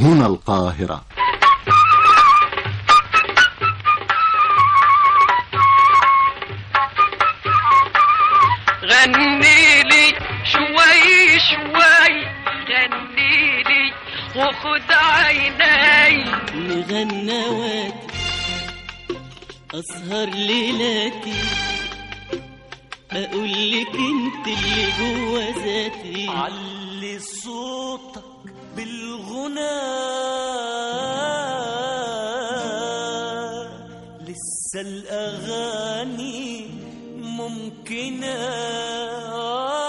هنا القاهرة غني لي شوي شوي غني لي وخد عيني مغنواتي أسهر ليلاتي أقول لك أنت اللي جوا ذاتي علي صوتك بالغنى لسه الأغاني ممكنة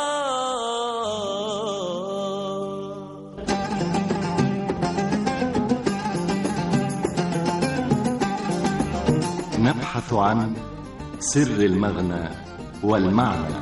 نبحث عن سر المغنى والمعنى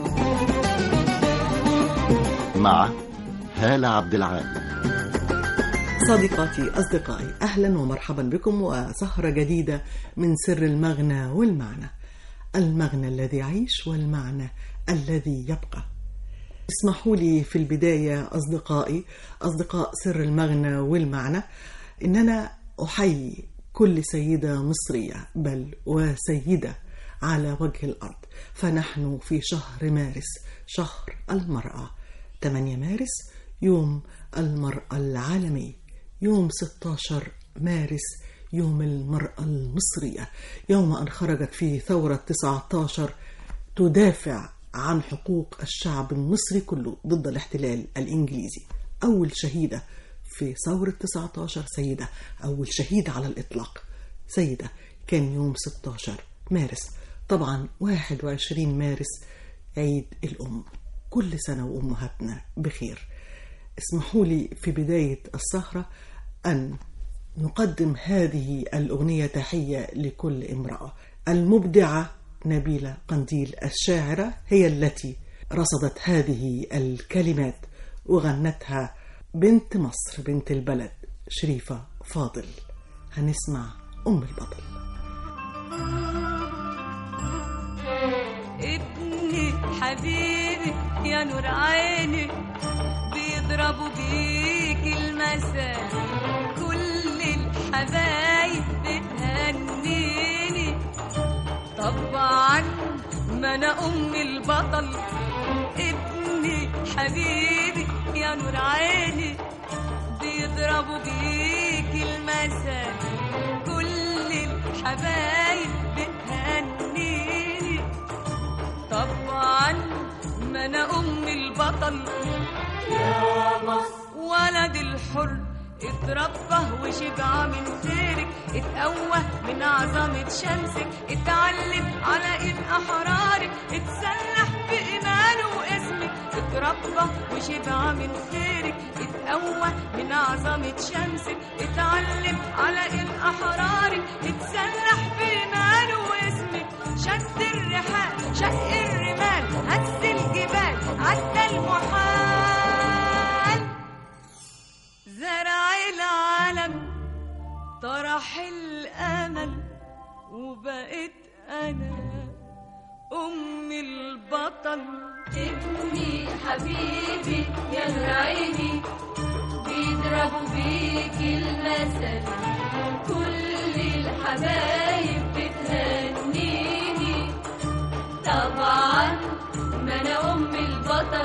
مع هالة عبد العال صديقاتي أصدقائي أهلا ومرحبا بكم وسهرة جديدة من سر المغنى والمعنى المغنى الذي يعيش والمعنى الذي يبقى اسمحوا لي في البداية أصدقائي أصدقاء سر المغنى والمعنى إن أنا أحيي كل سيدة مصرية بل وسيدة على وجه الأرض فنحن في شهر مارس شهر المرأة 8 مارس يوم المرأة العالمي يوم 16 مارس يوم المرأة المصرية يوم أن خرجت في ثورة 19 تدافع عن حقوق الشعب المصري كله ضد الاحتلال الإنجليزي أول شهيدة في ثورة 19 سيدة أول شهيدة على الإطلاق سيدة كان يوم 16 مارس طبعا 21 مارس عيد الأم كل سنة وأمهاتنا بخير اسمحوا لي في بداية السهرة أن نقدم هذه الأغنية تحية لكل امرأة المبدعة نبيلة قنديل الشاعرة هي التي رصدت هذه الكلمات وغنتها بنت مصر بنت البلد شريفة فاضل هنسمع أم البطل ابني حبيبي يا نور عيني بيضربوا بيك المثل كل الحبايب بتهنيني طبعا ما انا ام البطل ابني حبيبي يا نور عيني بيضربوا بيك المثل كل الحبايب بتهنيني طبعا ما انا ام البطل يا مصر ولد الحر اتربى وشبع من خيرك اتقوى من عظمة شمسك اتعلم على ايد احرارك اتسلح بإيمانه واسمك اتربى وشبع من خيرك اتقوى من عظمة شمسك اتعلم على ايد احرارك اتسلح بإيمانه واسمك شد الرحال شق الرمال هز الجبال عدى المحال زرع العالم طرح الامل وبقيت انا ام البطل ابني حبيبي يا نور عيني بيضربوا بيك المثل كل الحبايب بتهنيني طبعا ما انا ام البطل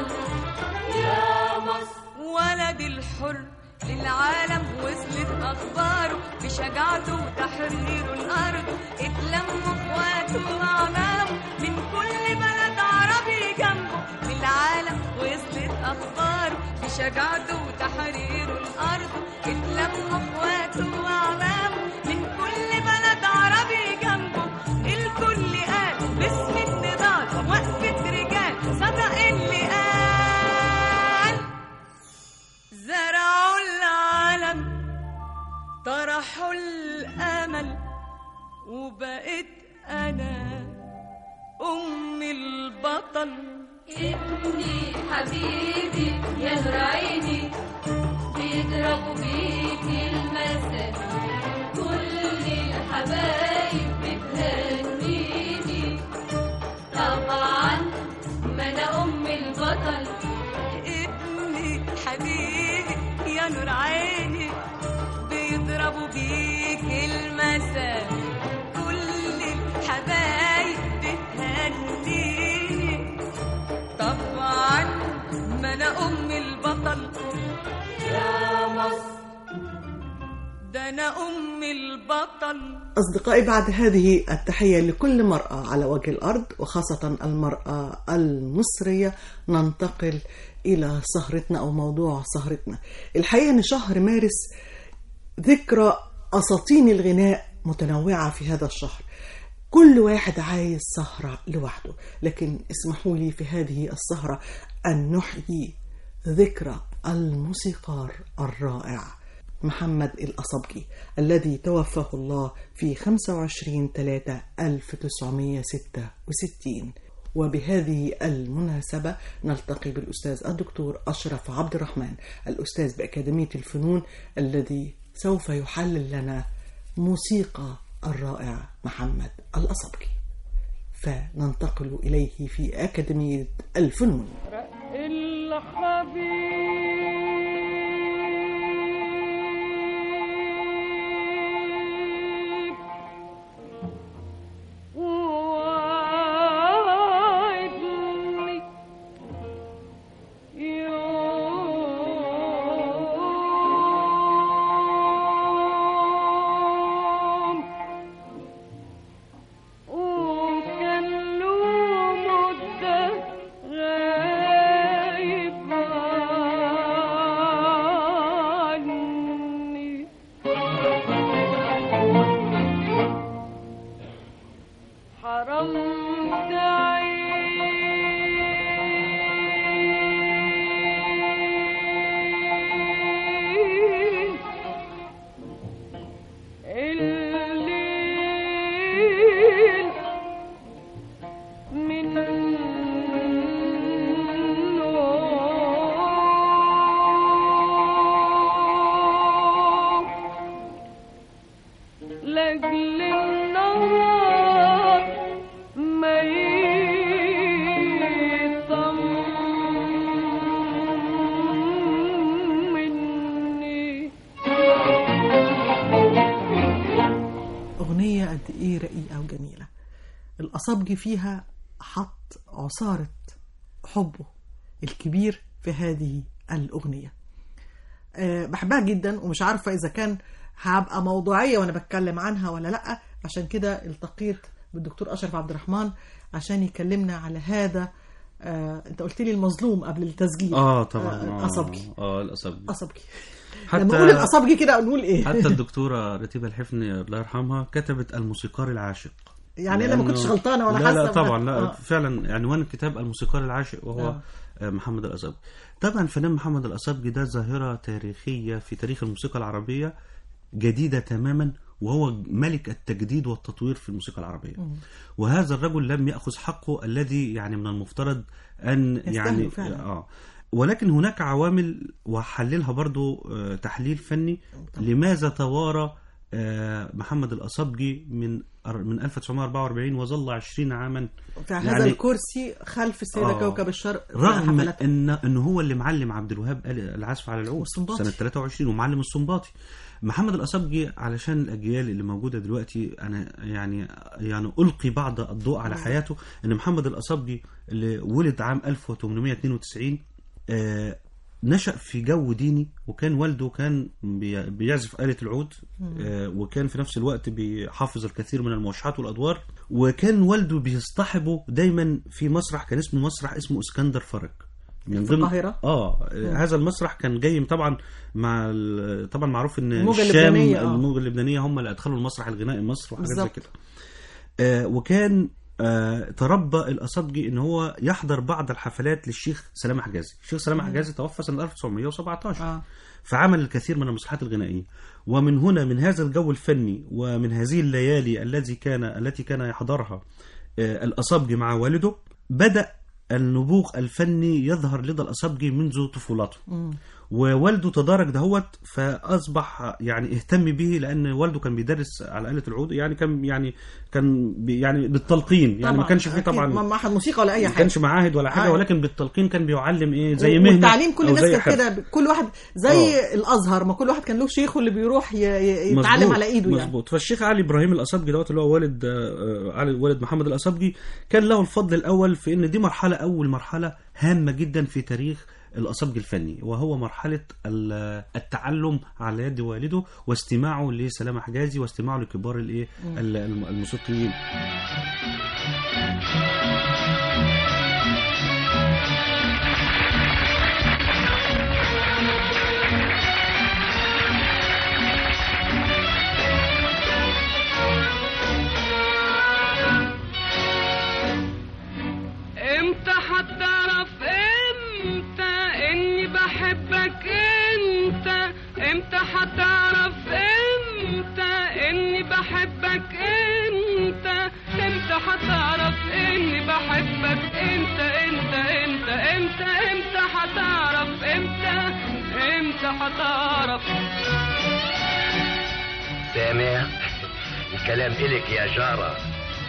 يا مصر ولد الحر للعالم وصلت اخباره بشجاعته وتحريره الارض اتلموا اخواته واعمامه من كل بلد عربي جنبه للعالم وصلت اخباره بشجاعته وتحريره الارض اتلموا اخواته واعمامه من كل بلد عربي جنبه الكل قال باسم النضال وقفة رجال صدق اللي قال زرعوا العالم طرحوا الامل وبقيت انا ام البطل ابني حبيبي يا نور عيني بيضربوا بيك المثل كل الحبايب بتهنيني طبعا ما انا ام البطل ابني حبيبي يا نور عيني أنا أم البطل أصدقائي بعد هذه التحية لكل مرأة على وجه الأرض وخاصة المرأة المصرية ننتقل إلى سهرتنا أو موضوع سهرتنا الحقيقة أن شهر مارس ذكرى أساطين الغناء متنوعة في هذا الشهر كل واحد عايز سهرة لوحده لكن اسمحوا لي في هذه السهرة أن نحيي ذكرى الموسيقار الرائع محمد الأصبجي الذي توفاه الله في 25 3 1966 وبهذه المناسبة نلتقي بالأستاذ الدكتور أشرف عبد الرحمن الأستاذ بأكاديمية الفنون الذي سوف يحلل لنا موسيقى الرائع محمد الأصبجي فننتقل إليه في أكاديمية الفنون الحبيب وعدني يوم وكان له مدة غايب عني حرمت عين الليل من نور لأجل النهار ما يطمني أغنية قد إيه رقيقة وجميلة الأصابجي فيها حط عصارة حبه الكبير في هذه الأغنية أه بحبها جدا ومش عارفة إذا كان هبقى موضوعية وأنا بتكلم عنها ولا لأ عشان كده التقيت بالدكتور أشرف عبد الرحمن عشان يكلمنا على هذا أه أنت قلت لي المظلوم قبل التسجيل اه طبعا آه، آه، الأصابجي اه الاصابجي أصبجي حتى لما نقول الأصابجي كده نقول إيه حتى الدكتوره رتيبه الحفني الله يرحمها كتبت الموسيقار العاشق يعني أنا ما لأنه- كنتش غلطانة وأنا لا حاسة لا طبعا لا آه. فعلا عنوان الكتاب الموسيقار العاشق وهو آه. آه. محمد الأصابجي طبعا الفنان محمد الأصابجي ده ظاهرة تاريخية في تاريخ الموسيقى العربية جديدة تماما وهو ملك التجديد والتطوير في الموسيقى العربية وهذا الرجل لم يأخذ حقه الذي يعني من المفترض أن يستاهله يعني فعلا. آه ولكن هناك عوامل وحللها برضو آه، تحليل فني لماذا توارى آه، محمد الأصبجي من من 1944 وظل 20 عاما في هذا يعني- الكرسي خلف السيدة آه. كوكب الشرق في رغم حفلاتها. ان ان هو اللي معلم عبد الوهاب العزف على العود والسنباطي. سنه 23 ومعلم السنباطي محمد الأصبجي علشان الأجيال اللي موجودة دلوقتي أنا يعني يعني ألقي بعض الضوء على حياته إن محمد الأصبجي اللي ولد عام 1892 آه نشأ في جو ديني وكان والده كان بي- بيعزف آلة العود آه وكان في نفس الوقت بيحافظ الكثير من الموشحات والأدوار وكان والده بيصطحبه دايما في مسرح كان اسمه مسرح اسمه اسكندر فرج من في القاهرة؟ اه هذا المسرح كان جاي طبعا مع ال- طبعا معروف ان الموجة الشام اللبنانية، آه. الموجه اللبنانيه هم اللي ادخلوا المسرح الغنائي مصر وحاجات زي بالظبط. كده آه وكان آه تربى الأصبجي ان هو يحضر بعض الحفلات للشيخ سلام حجازي الشيخ سلام حجازي توفى سنه 1917 آه. فعمل الكثير من المسرحيات الغنائيه ومن هنا من هذا الجو الفني ومن هذه الليالي التي كان التي كان يحضرها آه، الأصبجي مع والده بدأ النبوغ الفني يظهر لدى الأصبجي منذ طفولته ووالده تدارك دهوت فاصبح يعني اهتم به لان والده كان بيدرس على آلة العود يعني كان يعني كان بي يعني بالتلقين يعني ما طبعاً، كانش فيه أكيد، طبعا ما معهد موسيقى ولا اي ما حاجه كانش معاهد ولا حاجه آه. ولكن بالتلقين كان بيعلم ايه زي مهنه والتعليم كل أو الناس زي كانت حرفة. كده كل واحد زي الازهر ما كل واحد كان له شيخه اللي بيروح ي- ي- يتعلم مظبوط، على ايده يعني مظبوط فالشيخ علي ابراهيم الاصبجي دوت اللي هو والد آه، علي والد محمد الاصبجي كان له الفضل الاول في ان دي مرحله اول مرحله هامه جدا في تاريخ الأصبج الفني وهو مرحلة ال- التعلم على يد والده واستماعه لسلامة حجازي واستماعه لكبار الإيه ال- الم- الموسيقيين امتى هتعرف امتى اني بحبك انت امتى هتعرف امتى اني بحبك انت امتى هتعرف اني بحبك انت انت انت امتى امتى هتعرف امتى امتى هتعرف سامع الكلام إلك يا جارة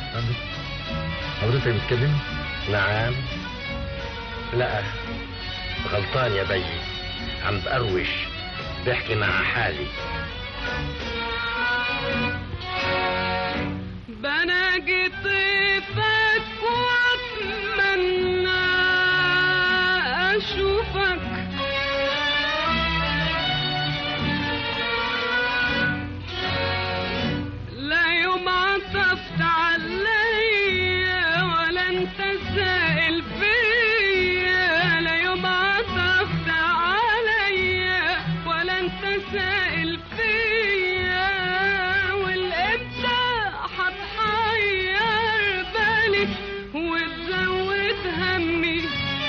حضرتك بتكلم نعم لا غلطان يا بي عم بقروش بحكي مع حالي بناجي طيفك واتمنى اشوفك لا يوم عطفت عليا ولا انت سائل فيا لا يوم عطفت عليا ولا انت سائل فيا والامتى هتحير بالي وتزود همي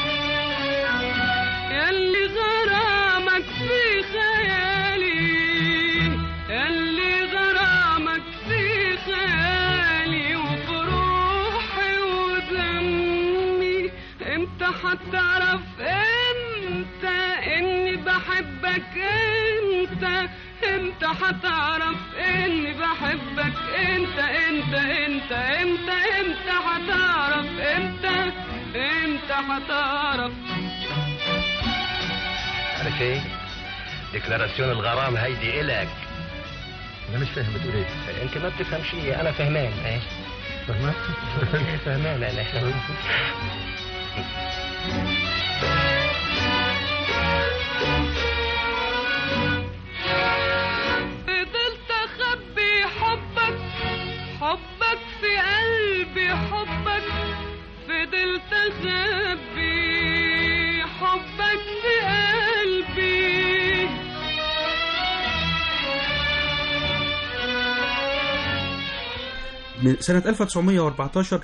ياللي غرامك في خيالي ياللي غرامك في خيالي وفي روحي ودمي امتى هتعرف انت اني بحبك انت امتى هتعرف اني بحبك انت انت انت امتى امتى هتعرف امتى امتى هتعرف عارف ايه ديكلاراسيون الغرام هيدي إلك انا مش فاهم بتقول ايه انت ما بتفهم شيء انا فهمان ايه فاهمة؟ فهمان انا فضلت اخبي حبك حبك في قلبي حبك فضلت اخبي حبك في قلبي من سنة 1914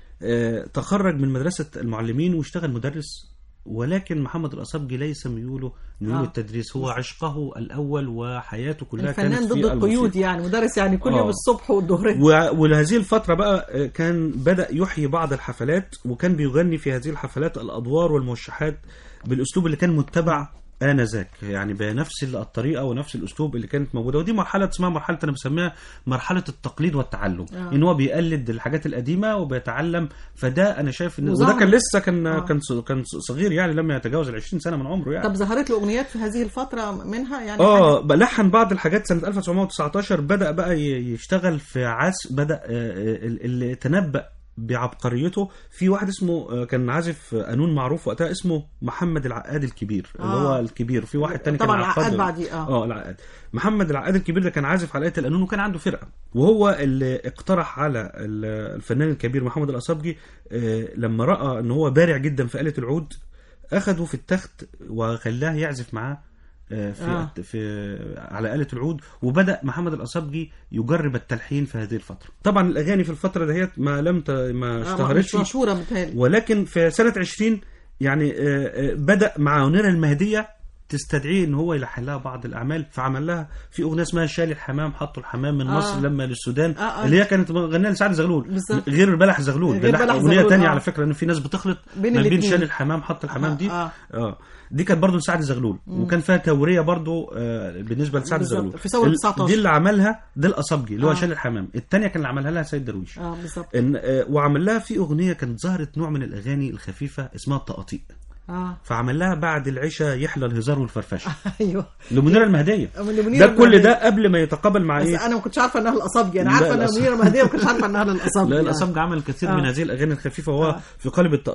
آه، تخرج من مدرسة المعلمين واشتغل مدرس ولكن محمد الأصبجي ليس ميوله ميول آه. التدريس هو عشقه الأول وحياته كلها الفنان كانت ضد في القيود الموسيقى. يعني مدرس يعني كل آه. يوم الصبح والظهرين و- ولهذه الفترة بقى آه، كان بدأ يحيي بعض الحفلات وكان بيغني في هذه الحفلات الأدوار والموشحات بالأسلوب اللي كان متبع آنذاك يعني بنفس الطريقة ونفس الأسلوب اللي كانت موجودة ودي مرحلة اسمها مرحلة أنا بسميها مرحلة التقليد والتعلم آه. إن هو بيقلد الحاجات القديمة وبيتعلم فده أنا شايف إن وظهر- وده كان لسه كان آه. كان كان صغير يعني لم يتجاوز ال 20 سنة من عمره يعني طب ظهرت له اغنيات في هذه الفتره منها يعني اه بقى لحن بعض الحاجات سنة 1919 بدأ بقى ي- يشتغل في عزف بدأ آه، آه، اللي تنبأ بعبقريته في واحد اسمه آه، كان عازف قانون معروف وقتها اسمه محمد العقاد الكبير اللي آه. هو الكبير في واحد تاني طبعا كان العقاد عقاد بعديه، آه. اه العقاد محمد العقاد الكبير ده كان عازف على آلة القانون وكان عنده فرقة وهو اللي اقترح على ال- الفنان الكبير محمد الأصبجي آه، لما رأى ان هو بارع جدا في آلة العود اخده في التخت وخلاه يعزف معاه آه، في آه. في على آلة العود وبدأ محمد الأصبجي يجرب التلحين في هذه الفترة طبعا الأغاني في الفترة دهيت ما لم ت... ما آه، مش اشتهرتش مشهوره بتهيألي ولكن في سنة 20 يعني آه، آه، بدأ مع منيرة المهدية تستدعيه ان هو يلحن لها بعض الاعمال فعمل لها في اغنيه اسمها شال الحمام حطوا الحمام من آه. مصر لما للسودان آه، آه. اللي هي كانت مغنيه لسعد زغلول بالظبط. غير بلح زغلول غير بلح بلح اغنيه زغلول، تانية آه. على فكره ان في ناس بتخلط بين ما بين الاتنين. شال الحمام حط الحمام دي آه. اه دي كانت برضه لسعد زغلول وكان فيها توريه برضه آه بالنسبه لسعد بالظبط. زغلول في ثورة ال- 19. دي اللي عملها ده الاصبجي اللي هو آه. شال الحمام الثانيه كان اللي عملها لها سيد درويش اه بالظبط إن آه، وعمل لها في اغنيه كانت ظهرت نوع من الاغاني الخفيفه اسمها التقاطيع اه فعمل لها بعد العشاء يحلى الهزار والفرفشه ايوه لمنيره المهديه من منيرة ده كل المهدية. ده قبل ما يتقابل مع بس ايه انا ما كنتش عارفه انها الاصابجي انا لا، عارفه انها الأصابجي. منيره مهديه ما كنتش عارفه انها الاصابجي لا يعني. الأصابج عمل كثير آه. من هذه الأغاني الخفيفة وهو آه. في قالب التقطوع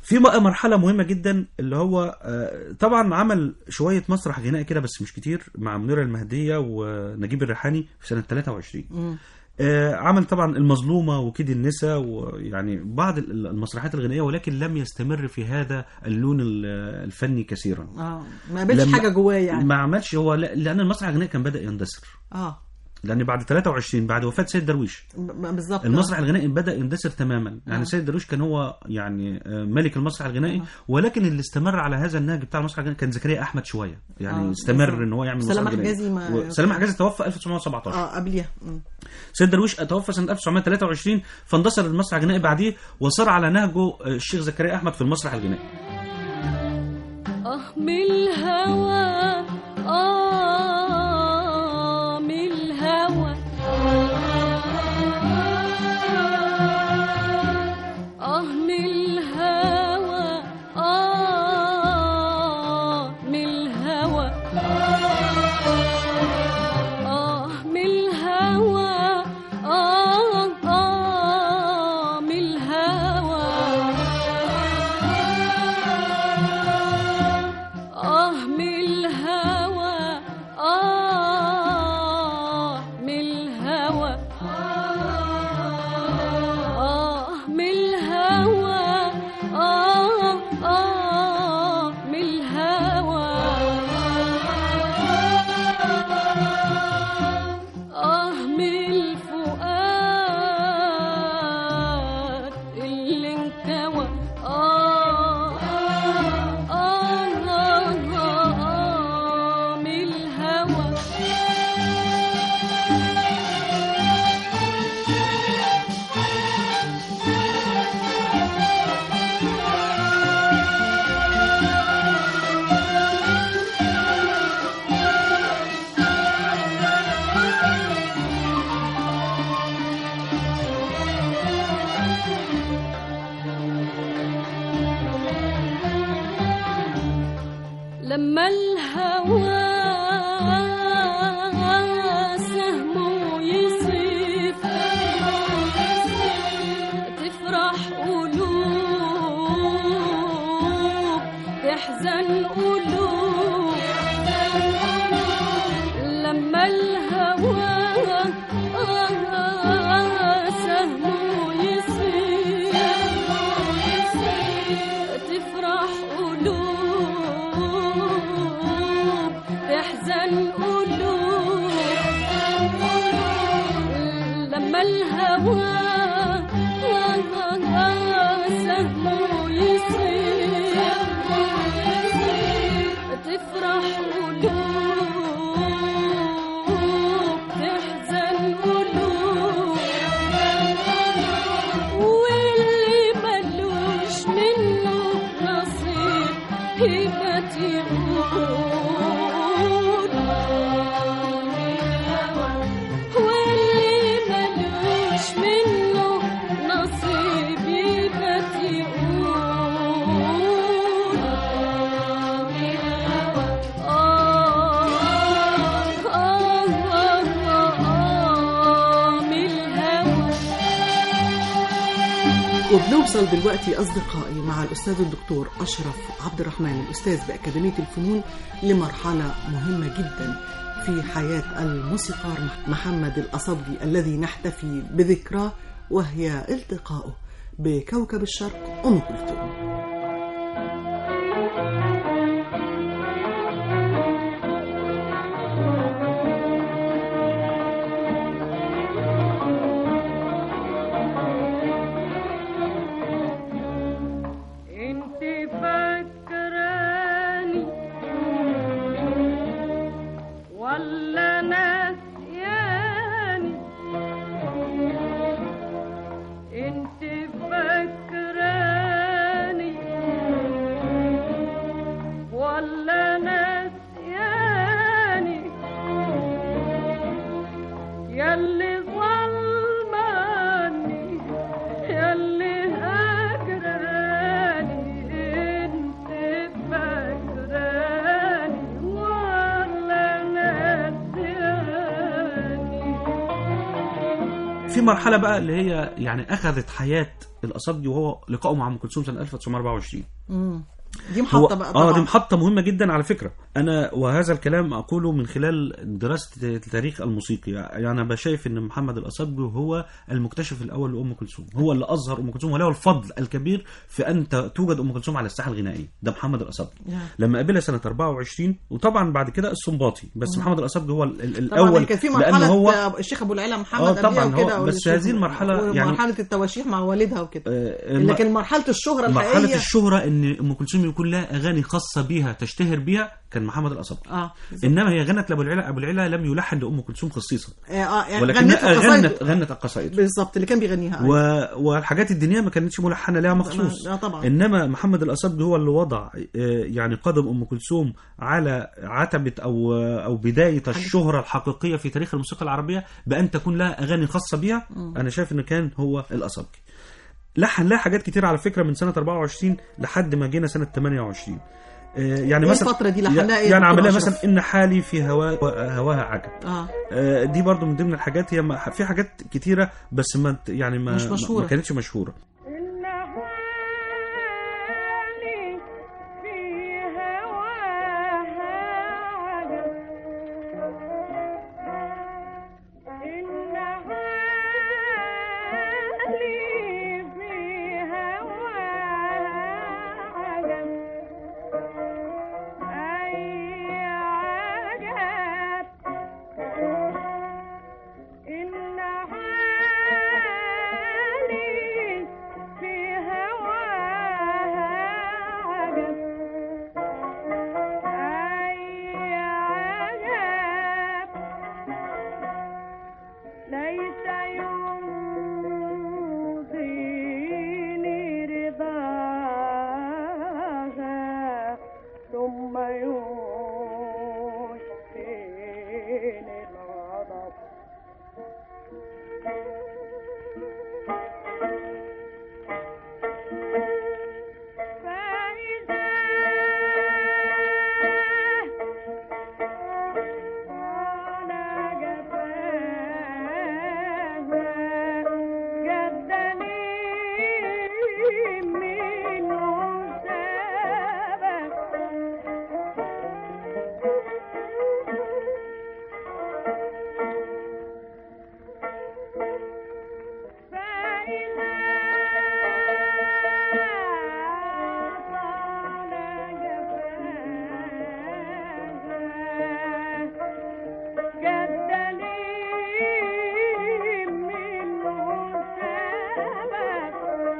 في بقى مرحله مهمه جدا اللي هو آه، طبعا عمل شويه مسرح غنائي كده بس مش كتير مع منيره المهديه ونجيب الريحاني في سنه 23 مم. آه، عمل طبعا المظلومه وكيد النساء ويعني بعض ال- المسرحيات الغنائيه ولكن لم يستمر في هذا اللون ال- الفني كثيرا اه ما قابلش لما- حاجه جواه يعني ما عملش هو لا- لان المسرح الغنائي كان بدا يندثر اه لان بعد 23 بعد وفاه سيد درويش ب- بالظبط المسرح الغنائي بدا يندثر تماما يعني آه. سيد درويش كان هو يعني آه، ملك المسرح الغنائي ولكن اللي استمر على هذا النهج بتاع المسرح الغنائي كان زكريا احمد شويه يعني آه، استمر بالظبط. ان هو يعمل سلام مسرح غنائي حجازي ما- و- سلام حجازي توفى 1917 اه قبليها مم. سيد درويش توفى سنه 1923 فاندثر المسرح الغنائي بعديه وصار على نهجه آه، الشيخ زكريا احمد في المسرح الغنائي آه من الهوى آه من الهوى آه من الهوى آه من الهوى آه من الهوى آه آه من الهوى آه من الهوى آه من الهوى آه من الهوى آه آه من الهوى آه من الفؤاد اللي انكوى آه آه آه آه من الهوى لما الهوى سهمه يصيف تفرح قلوب تحزن قلوب لما الهوى سهمه يصيف تفرح قلوب تحزن قلوب لما الهوى سهمه يصير تفرح قلوب تحزن قلوب واللي ملوش منه نصيب هبة يقول واللي ملوش منه نصيب هبة يقول آه آه آه آه من الهوى وبنوصل دلوقتي أصدقائي مع الأستاذ الدكتور أشرف عبد الرحمن الأستاذ بأكاديمية الفنون لمرحلة مهمة جدا في حياة الموسيقار محمد الأصبجي الذي نحتفي بذكراه وهي التقاؤه بكوكب الشرق أم كلثوم انت فاكراني ولا ناسياني انت فاكراني في مرحله بقى اللي هي يعني اخذت حياه الاصابجي وهو لقائه مع ام كلثوم سنه 1924 مم. دي هو محطة بقى طبعا اه دي محطة مهمة جدا على فكرة أنا وهذا الكلام أقوله من خلال دراسة التاريخ الموسيقي يعني أنا بشايف أن محمد الأصابجي هو المكتشف الأول لأم كلثوم هو اللي أظهر أم كلثوم وله الفضل الكبير في أن ت- توجد أم كلثوم على الساحة الغنائية ده محمد الأصابجي نعم. لما قابلها سنة 24 وطبعا بعد كده السنباطي بس محمد الأصابجي هو ال- ال- طبعا الأول كان في لأن مرحلة هو الشيخ أبو العلا محمد آه، طبعاً قبلها وكده هو- بس والشيخ- هذه المرحلة يعني- ومرحلة التواشيح مع والدها وكده آه، لكن مرحلة الشهرة مرحلة الحقيقية الشهرة ان ام كلثوم يكون لها اغاني خاصة بيها تشتهر بيها كان محمد الأصابجي اه انما هي غنت لابو العلا ابو العلا لم يلحن لام كلثوم خصيصا اه آه، يعني ولكنها القصايد. غنت غنت القصائد بالظبط اللي كان بيغنيها و... والحاجات الدينيه ما كانتش ملحنه لها مخصوص اه طبعا انما محمد الأصابجي هو اللي وضع آه، يعني قدم ام كلثوم على عتبه او او بدايه الشهره الحقيقيه في تاريخ الموسيقى العربيه بان تكون لها اغاني خاصه بها مم. انا شايف ان كان هو الأصابجي لحن لها حاجات كتير على فكره من سنه 24 لحد ما جينا سنه 28 آه، يعني إيه مثلا الفترة دي لحن لها إيه يعني دكتور عمل لها أشرف؟ مثلا ان حالي في هوا هواها عجب اه آه، دي برضو من ضمن الحاجات هي ما- في حاجات كتيره بس ما يعني ما مش مشهورة. ما كانتش مشهوره ليس يرضيني رضاها ثم يشفيني الغضب فإذا على جفاها جدني منه سبب فإذا طال جفاها جدني منه سبب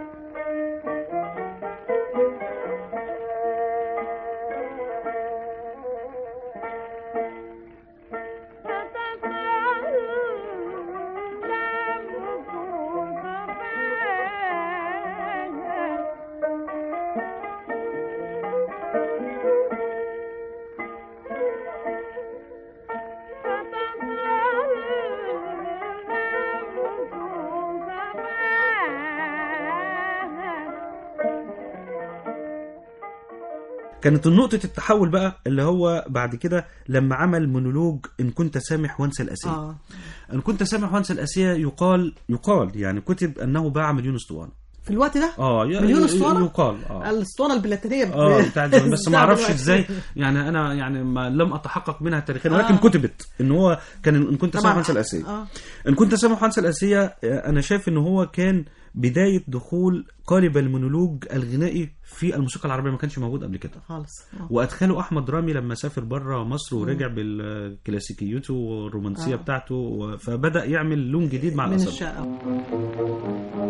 كانت نقطة التحول بقى اللي هو بعد كده لما عمل مونولوج إن كنت سامح وانسى الأسية اه إن كنت سامح وانسى الأسية يقال يقال يعني كتب أنه باع مليون اسطوانة في الوقت ده اه ي- مليون ي- اسطوانه يقال اه الاسطوانه البلاتينيه ب- اه بتاع زمان بس ما بتاع اعرفش دلوقتي. ازاي يعني انا يعني ما لم اتحقق منها تاريخيا آه. ولكن كتبت ان هو كان ان كنت طبعاً. سامح وانسى الاسيه اه ان كنت سامح وانسى الاسيه آه، انا شايف ان هو كان بدايه دخول قالب المونولوج الغنائي في الموسيقى العربيه ما كانش موجود قبل كده خالص آه. وادخله احمد رامي لما سافر بره مصر ورجع بالكلاسيكيته والرومانسيه آه. بتاعته و- فبدا يعمل لون جديد مع من الأصابع الشقه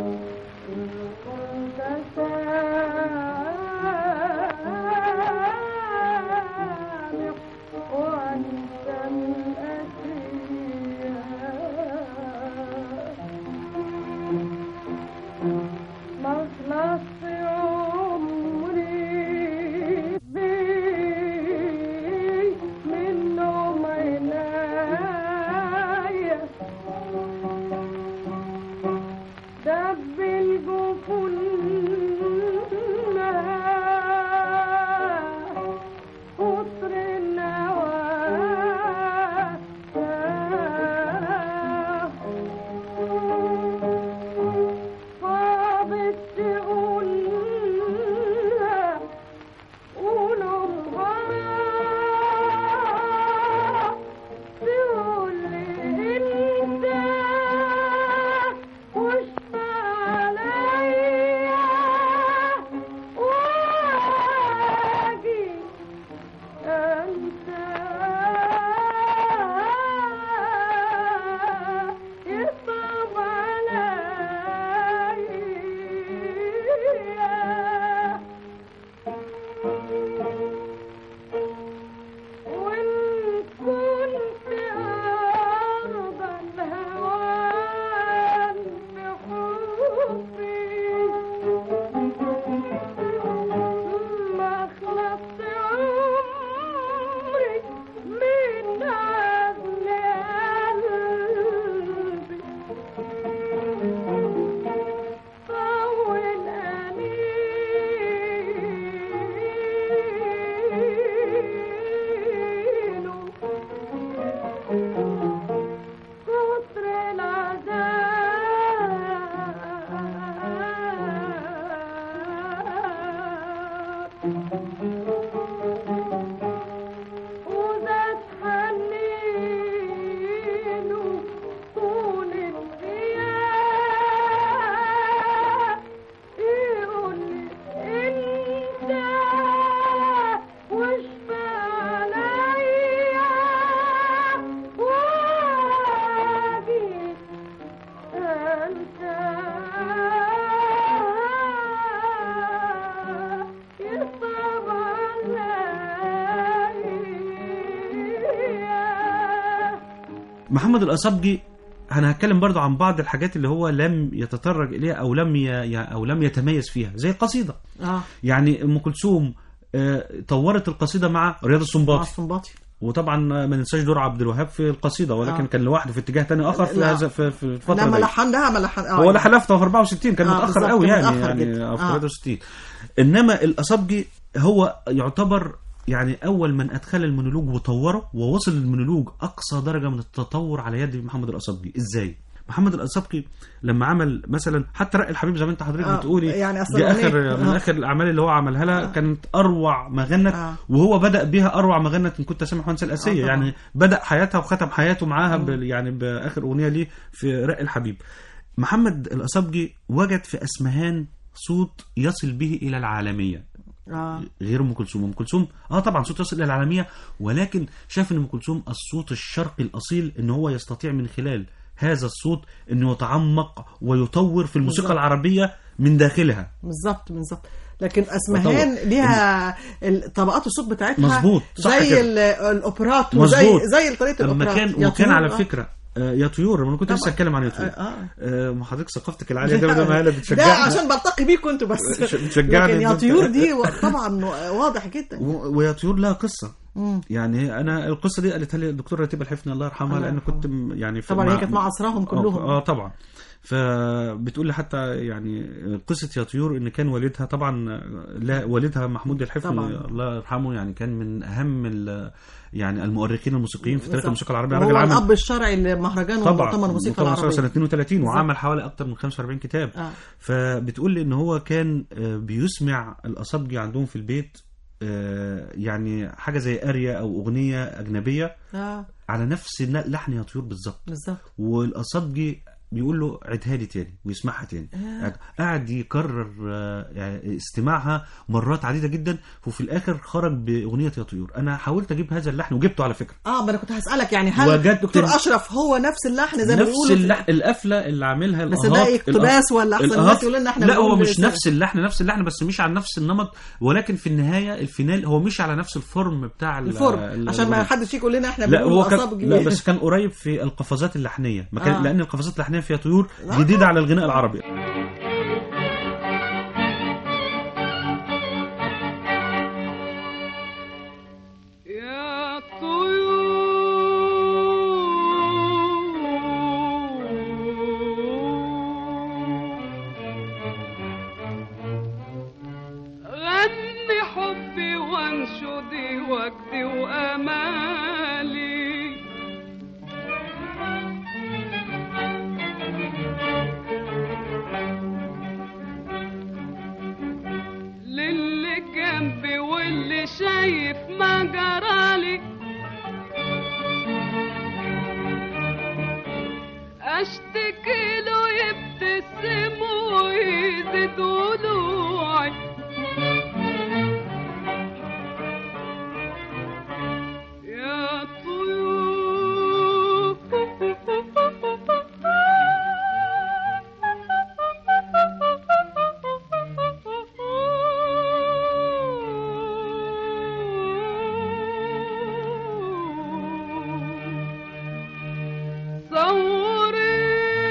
مخلص عمري فيه منه عناية ده محمد الأصبجي انا هتكلم برضو عن بعض الحاجات اللي هو لم يتطرق اليها او لم ي... يع- او لم يتميز فيها زي القصيده اه يعني ام كلثوم آه، طورت القصيده مع رياض مع السنباطي السنباطي وطبعا ما ننساش دور عبد الوهاب في القصيده ولكن آه. كان لوحده في اتجاه تاني اخر في لا. هذا في, في الفتره لما دي. لحنها ما لحن آه هو اللي حلفته في 64 كان آه، متاخر بالظبط، قوي كان يعني متأخر يعني جدا. أو في آه. 63 انما الاصابجي هو يعتبر يعني اول من ادخل المونولوج وطوره ووصل المونولوج اقصى درجه من التطور على يد محمد الاصابجي ازاي محمد الاصابجي لما عمل مثلا حتى رق الحبيب زي ما انت حضرتك آه، بتقولي يعني أصل دي الأغنية- اخر من آه. اخر الاعمال اللي هو عملها لها كانت اروع ما غنت آه. وهو بدا بها اروع ما غنت ان كنت سامح وانسى الاسيه آه، طبعا. يعني بدا حياتها وختم حياته معاها بال- يعني باخر اغنيه ليه في رق الحبيب محمد الاصابجي وجد في اسمهان صوت يصل به الى العالميه اه غير ام كلثوم ام كلثوم اه طبعا صوت يصل الى العالميه ولكن شاف ان ام كلثوم الصوت الشرقي الاصيل ان هو يستطيع من خلال هذا الصوت انه يتعمق ويطور في الموسيقى بالظبط. العربيه من داخلها بالظبط بالظبط لكن اسمهان وطبعا. ليها ال- طبقات الصوت بتاعتها مظبوط، صح زي كده. ال- الاوبرات وزي مظبوط زي طريقه لما الاوبرات كان يا وكان طيور، على آه. فكره آه، يا طيور انا كنت لسه طبعا. اتكلم عن يا طيور آه. آه، ما حضرتك ثقافتك العاليه ده ده ما هي ده بتشجعني عشان بلتقي بيكم انتوا بس بتشجعني لكن يا إن أنت- طيور دي و- طبعا واضح جدا و- ويا طيور لها قصه مم. يعني انا القصه دي قالتها لي الدكتوره رتيبه الحفني الله يرحمها الله لان كنت م- يعني في- طبعا هي كانت مع عصرهم كلهم. اه آه، طبعا فبتقول لي حتى يعني قصه يا طيور ان كان والدها طبعا لا والدها محمود الحفني طبعا. الله يرحمه يعني كان من اهم ال- يعني المؤرخين الموسيقيين في تاريخ بالظبط. الموسيقى العربيه هو راجل عمل الاب الشرعي لمهرجان طبعا ومؤتمر الموسيقى مؤتمر العربيه سنه 32 بالظبط. وعمل حوالي اكتر من 45 كتاب آه. فبتقول لي ان هو كان آه، بيسمع الاصابجي عندهم في البيت آه، يعني حاجه زي اريا او اغنيه اجنبيه اه على نفس الن- لحن يا طيور بالظبط بالظبط والاصابجي بيقول له عيدها لي تاني ويسمعها تاني آه. قاعد يكرر آه، يعني استماعها مرات عديده جدا وفي الاخر خرج باغنيه يا طيور انا حاولت اجيب هذا اللحن وجبته على فكره اه ما انا كنت هسالك يعني هل وجدت- دكتور اشرف هو نفس اللحن زي ما نفس بيقولوا في- اللحن القفله اللي عاملها بس الأهات- ده اقتباس الأهات- ولا أحسن الأهات- الناس يقولوا لنا إحنا لا هو بنقول مش بس- نفس اللحن نفس اللحن بس مش على نفس النمط ولكن في النهايه الفينال هو مش على نفس الفورم بتاع ال- الفورم ال- عشان ما الأغنية. حدش يجي يقول لنا احنا لا بنقول هو كان الأصابجي. لا بس كان قريب في القفزات اللحنيه ما كان آه. لان القفزات اللحنيه فيها طيور جديده على الغناء العربي يا طيور غني حبي وانشدي وجدي وامالي للي جنبي واللي شايف ما جرالي اشتكي له يبتسم ويزيد ضلوعي يا طيور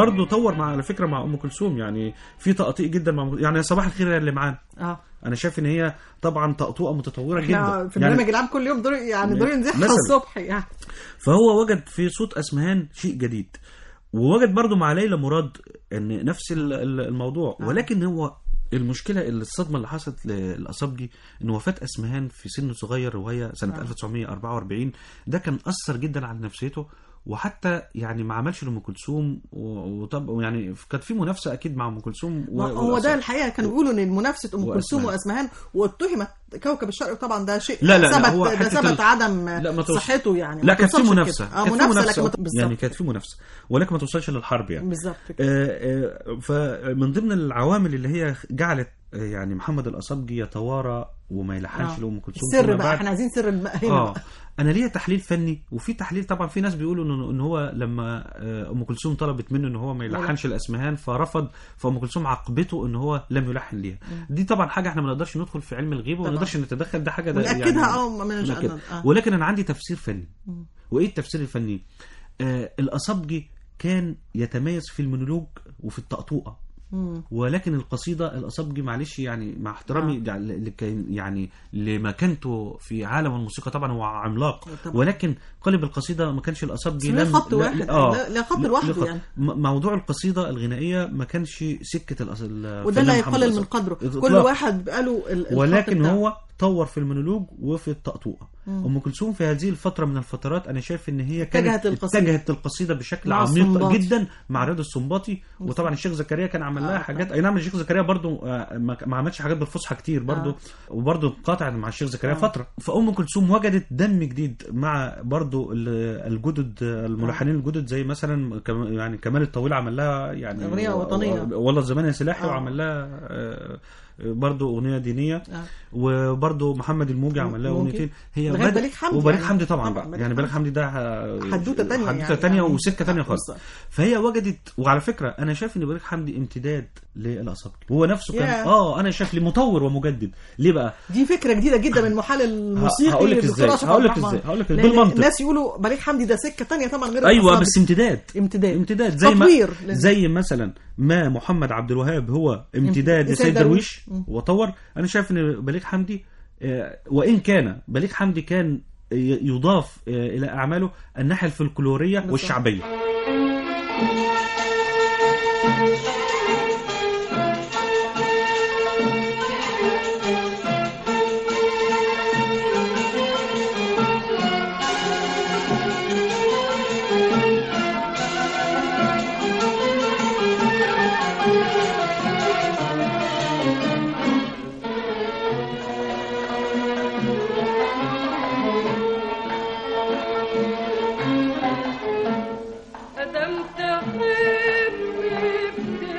وبرضه طور مع على فكره مع ام كلثوم يعني في تقطيع جدا مع أم- يعني صباح الخير يا اللي معانا اه انا شايف ان هي طبعا تقطوعه متطوره احنا جدا في البرنامج العام كل يوم دور يعني دور نزيحها مثلاً. الصبح يعني فهو وجد في صوت اسمهان شيء جديد ووجد برضو مع ليلى مراد ان نفس ال- ال- الموضوع آه. ولكن هو المشكله اللي الصدمه اللي حصلت للاصابجي ان وفاه اسمهان في سن صغير وهي سنه آه. 1944 ده كان اثر جدا على نفسيته وحتى يعني ما عملش لام كلثوم و- وطب يعني كانت في منافسه اكيد مع ام كلثوم و- ما هو والأصابجي. ده الحقيقه كانوا بيقولوا ان منافسه ام كلثوم وأسمهان. واسمهان واتهمت كوكب الشرق طبعا ده شيء لا لا لا ثبت هو ده حتة ثبت ال- عدم لا ما توصل- صحته يعني لا ما كانت في توصلش منافسه كده. اه كانت في منافسه لكن ما- يعني بالظبط كانت في منافسه ولكن ما توصلش للحرب يعني بالظبط كده. آه، آه، فمن ضمن العوامل اللي هي جعلت آه، يعني محمد الأصابجي يتوارى وما يلحنش آه. لأم كلثوم السر فيما بقى بعد. احنا عايزين سر الم- هنا اه بقى. انا ليا تحليل فني وفي تحليل طبعا في ناس بيقولوا ان ان هو لما آه، ام كلثوم طلبت منه ان هو ما يلحنش الاسمهان فرفض فام كلثوم عاقبته ان هو لم يلحن ليها دي طبعا حاجه احنا ما نقدرش ندخل في علم الغيب وما طبعاً. نقدرش نتدخل ده حاجه ده ونأكدها اه من نأكدها. آه. ولكن انا عندي تفسير فني وايه التفسير الفني آه الاصابجي كان يتميز في المونولوج وفي الطقطوقه مم. ولكن القصيده الاصابجي معلش يعني مع احترامي آه. آه. لكي يعني لمكانته في عالم الموسيقى طبعا هو عملاق طبعاً. ولكن قالب القصيده ما كانش الاصابجي بس ليه لم- خط لا- واحد، لا- اه لا- لا خط لا- لوحده لا خط. يعني. م- موضوع القصيده الغنائيه ما كانش سكه الأصل وده لا يقلل من قدره كل واحد بقى له ال- الخط ولكن بتاعه. هو طور في المونولوج وفي الطقطوقه مم. ام كلثوم في هذه الفتره من الفترات انا شايف ان هي كانت اتجهت للقصيدة. اتجهت للقصيده بشكل مع عميق السنباطي. جدا مع رياض السنباطي وطبعا الشيخ زكريا كان عمل لها آه، حاجات اي نعم الشيخ زكريا برضو آه، ما ما عملش حاجات بالفصحى كتير برضو آه. وبرضو قاطع مع الشيخ زكريا آه. فتره فام كلثوم وجدت دم جديد مع برضو ال- الجدد الملحنين الجدد زي مثلا كم- يعني كمال الطويل عمل لها يعني أغنية وطنية. والله الزمان يا سلاحي آه. وعمل لها آه، برضو اغنيه دينيه آه. وبرضو محمد الموجي عمل لها ممكن. اغنيتين هي لغاية بدأ- بليغ حمدي وبليغ يعني. حمدي طبعا, طبعاً بقى بليغ يعني بليغ حمدي. حمدي ده ه- حدوتة تانية حدوته يعني. تانية يعني. وسكه تانية خالص بالظبط. فهي وجدت وعلى فكره انا شايف ان بليغ حمدي امتداد للاصابجي هو نفسه كان ياه. اه انا شايف لي مطور ومجدد ليه بقى دي فكره جديده جدا من محل الموسيقي هقول لك للدكتور إزاي. أشرف هقول لك عبد الرحمن. إزاي. هقول لك لأن بالمنطق. الناس يقولوا بليغ حمدي ده سكه تانية طبعا غير ايوه الأصابع. بس امتداد امتداد امتداد زي ما تطوير لل- زي مثلا ما محمد عبد الوهاب هو امتداد امت- لسيد سيد درويش درويش. وطور انا شايف ان بليغ حمدي آه، وان كان بليغ حمدي كان ي- يضاف آه، الى اعماله الناحيه الفلكلوريه بالظبط. والشعبيه أدم تحبني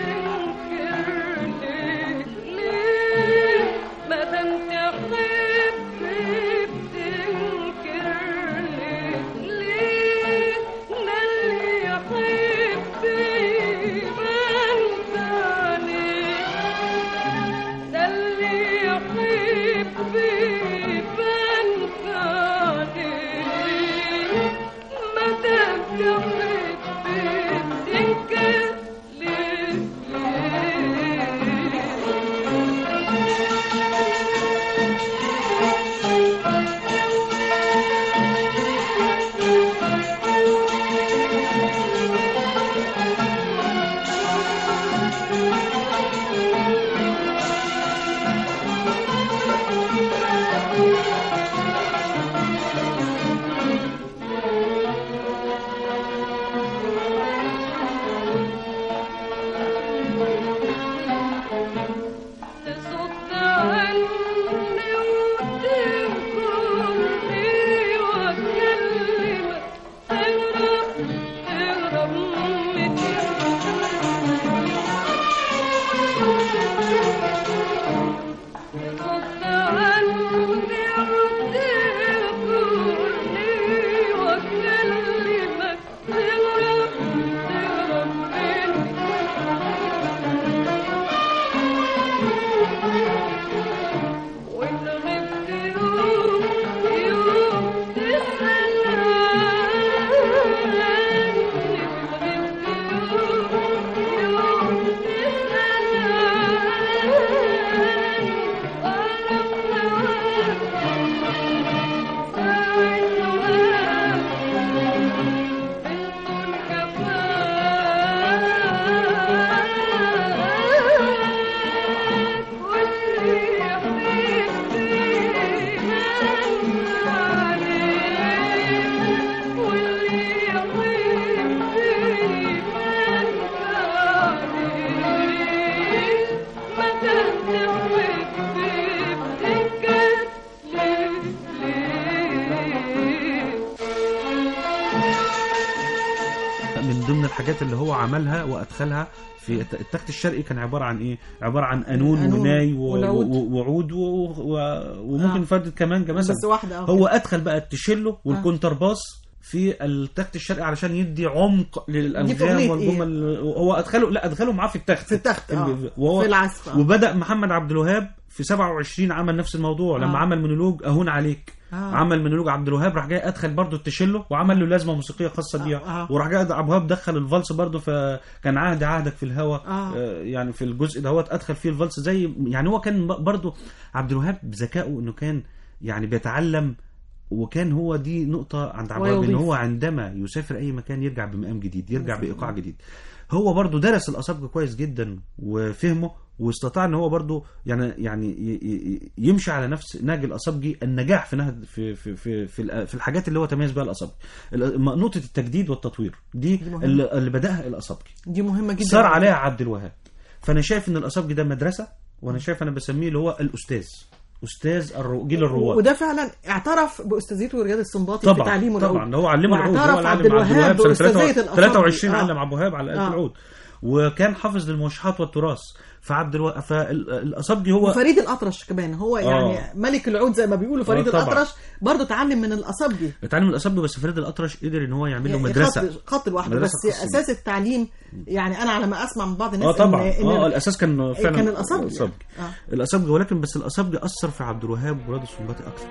الحاجات اللي هو عملها وادخلها في الت- التخت الشرقي كان عباره عن ايه عباره عن قانون قانون وناي و- والعود. و- وعود و- و- وممكن آه. فردة كمانجه مثلا بس واحدة أو هو ادخل بقى التشيلو والكونترباس في التخت الشرقي علشان يدي عمق دي في للانغام أغنية والجمل هو ادخله لا ادخله معاه في التخت في التخت اه وهو في العزف آه. وبدا محمد عبد الوهاب في 27 عمل نفس الموضوع لما آه. عمل مونولوج اهون عليك آه. عمل مونولوج عبد الوهاب راح جاي ادخل برضه التشيلو وعمل له لازمه موسيقيه خاصه بيها آه. وراح جاي عبد الوهاب دخل الفالس برضه فكان عهد عهدك في الهوى آه. آه، يعني في الجزء دوت ادخل فيه الفالس زي يعني هو كان برضه عبد الوهاب بذكائه انه كان يعني بيتعلم وكان هو دي نقطة عند عبد الوهاب ان ويضيف. هو عندما يسافر اي مكان يرجع بمقام جديد يرجع بايقاع جديد هو برضو درس الاصابع كويس جدا وفهمه واستطاع ان هو برضو يعني يعني ي- ي- يمشي على نفس نهج الاصابجي النجاح في نهج في في في في, الأ- في الحاجات اللي هو تميز بها الاصابجي ال- نقطه التجديد والتطوير دي مهمة. اللي, اللي بداها الاصابجي دي مهمة جدا صار عليها عبد الوهاب فانا شايف ان الاصابجي ده مدرسه وانا شايف انا بسميه اللي هو الاستاذ استاذ الرو- جيل الرواد وده فعلا اعترف باستاذيته رياض السنباطي في طبعا تعليمه العود. طبعا ده هو علمه العود هو واعترف اللي عبد علم عبد الوهاب الوهاب سنه باستاذية 23 الأصابع. 23 آه. علم عبد الوهاب على آلة آه. العود وكان حافظ للموشحات والتراث فعبد الو... فالاصابجي هو وفريد الأطرش كمان هو يعني آه. ملك العود زي ما بيقولوا فريد آه، طبعا. الأطرش برضه اتعلم من الأصابجي اتعلم الاصابجي بس فريد الاطرش قدر ان هو يعمل له يعني مدرسه خط, خط لوحده مدرسة بس خاصة اساس التعليم يعني انا على ما اسمع من بعض الناس اه طبعا إن إن اه الاساس كان فعلا كان الأصابجي. الأصابجي. آه. الاصابجي ولكن بس الاصابجي اثر في عبد الوهاب وراد السنباطي اكثر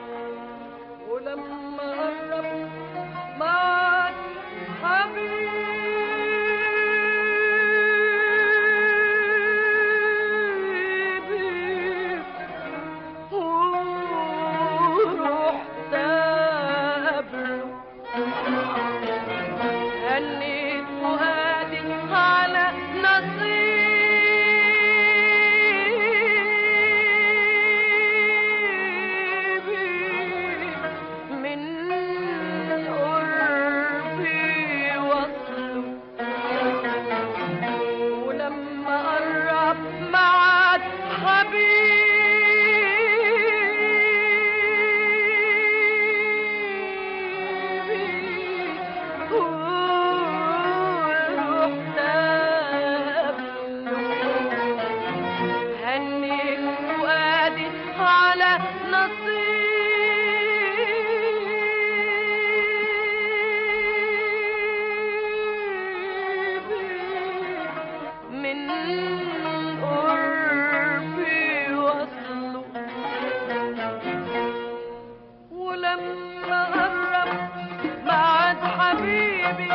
ولما قرب معك حبيبي ورحت قبله هنيت فؤادي على نصيبي من قربي وصله ولما قرب معك حبيبي ورحت قبله هنيت فؤادي على نصيبي من قربي وصله ولما قرب بعد حبيبي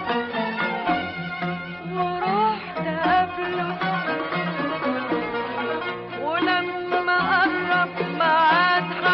ورحت قبله ولما قرب بعد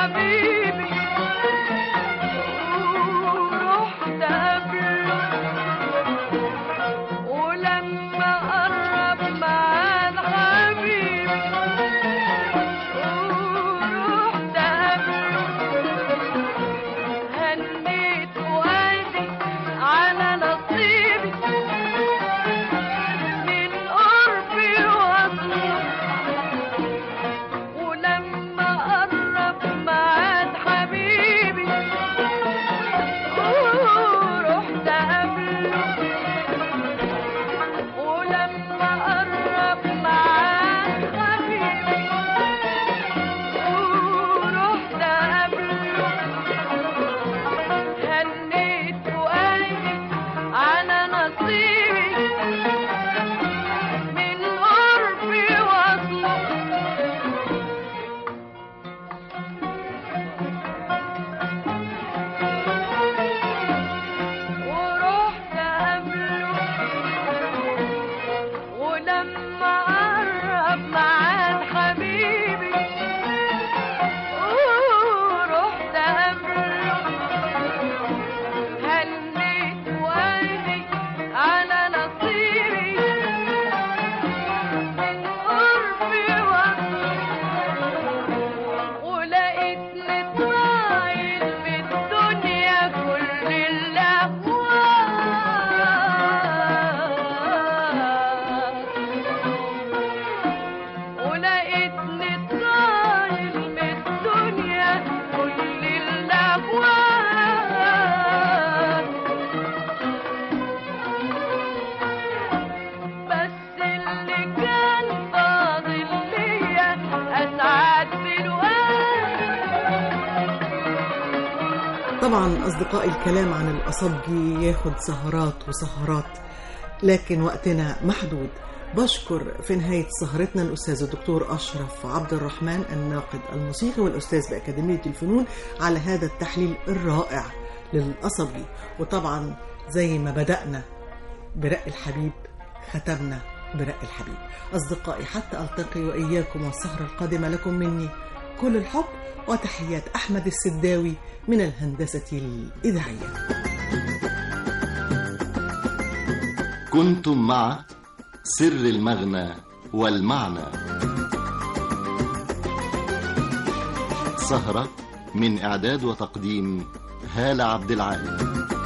طبعا أصدقائي الكلام عن الأصبجي ياخد سهرات وسهرات لكن وقتنا محدود بشكر في نهاية سهرتنا الأستاذ الدكتور أشرف عبد الرحمن الناقد الموسيقي والأستاذ بأكاديمية الفنون على هذا التحليل الرائع للأصبجي وطبعا زي ما بدأنا برق الحبيب ختمنا برق الحبيب أصدقائي حتى ألتقي وإياكم والسهرة القادمة لكم مني كل الحب وتحيات أحمد السداوي من الهندسة الإذاعية كنتم مع سر المغنى والمعنى سهرة من إعداد وتقديم هالة عبد العال